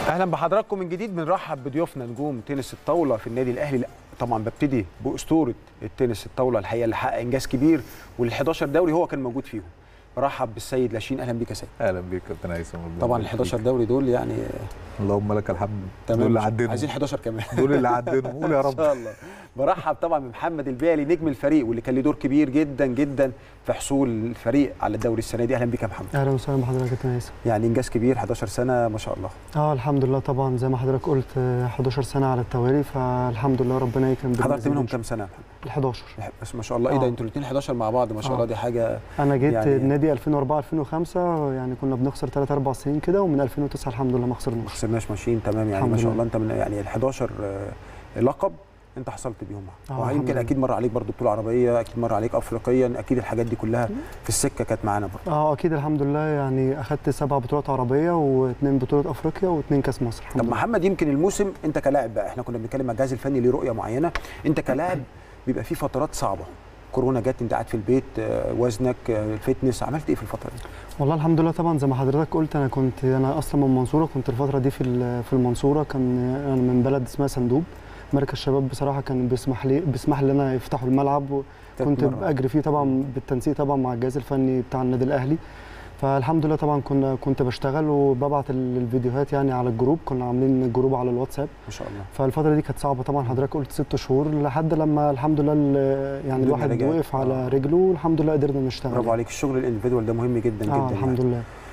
اهلا بحضراتكم من جديد بنرحب بضيوفنا نجوم تنس الطاوله في النادي الاهلي لا طبعا ببتدي باسطوره التنس الطاوله الحقيقه اللي حقق انجاز كبير وال11 دوري هو كان موجود فيهم برحب بالسيد لاشين اهلا بيك يا سيد اهلا بيك كابتن هيثم ربنا طبعا يبارك ال11 فيك. دوري دول يعني اللهم لك الحمد تمام دول اللي عدينهم عايزين 11 كمان دول اللي عدينهم قول يا ان رب شاء الله برحب طبعا بمحمد البيالي نجم الفريق واللي كان له دور كبير جدا جدا في حصول الفريق على الدوري السنه دي اهلا بيك يا محمد اهلا وسهلا بحضرتك يا كابتن هيثم يعني انجاز كبير 11 سنه ما شاء الله اه الحمد لله طبعا زي ما حضرتك قلت آه، 11 سنه على التوالي فالحمد لله ربنا يكرم حضرت بالمزيد منهم إن شاء كام سنه يا محمد؟ الله. ال 11 بس ما شاء الله ايه ده آه. انتوا الاثنين 11 مع بعض ما شاء آه. الله دي حاجه انا جيت يعني- يعني النادي 2004 2005 يعني كنا بنخسر 3 4 سنين كده ومن 2009 الحمد لله ما ما خسرناش خسرناش ماشيين تمام يعني الحمد ما شاء لله. الله انت من يعني ال 11 آه، لقب انت حصلت بيهم آه، ويمكن الحمد لله. اكيد مر عليك برضو بطوله عربيه اكيد مر عليك افريقيا اكيد الحاجات دي كلها في السكه كانت معانا برضو اه اكيد الحمد لله يعني اخدت سبع بطولات عربيه واثنين بطوله افريقيا واثنين كاس مصر الحمد طب لله محمد يمكن الموسم انت كلاعب بقى احنا كنا بنتكلم مع الجهاز الفني ليه رؤيه معينه انت كلاعب بيبقى في فترات صعبه كورونا جت انت قاعد في البيت آه، وزنك آه، الفتنس عملت ايه في الفتره دي؟ والله الحمد لله طبعا زي ما حضرتك قلت انا كنت انا اصلا من المنصوره كنت الفتره دي في ال- في المنصوره كان انا من بلد اسمها صندوق مركز الشباب بصراحه كان بيسمح لي بيسمح لي ان انا يفتحوا الملعب كنت تتمرن. باجري فيه طبعا بالتنسيق طبعا مع الجهاز الفني بتاع النادي الاهلي فالحمد لله طبعا كنا كنت بشتغل وببعت ال- الفيديوهات يعني على الجروب كنا عاملين جروب على الواتساب ما شاء الله فالفتره دي كانت صعبه طبعا حضرتك قلت ست شهور لحد لما الحمد لله ال- يعني الدنيا الواحد رجعت. وقف آه. على رجله والحمد لله قدرنا نشتغل برافو عليك الشغل الانديفيدوال ده مهم جدا اه جدا الحمد يعني. لله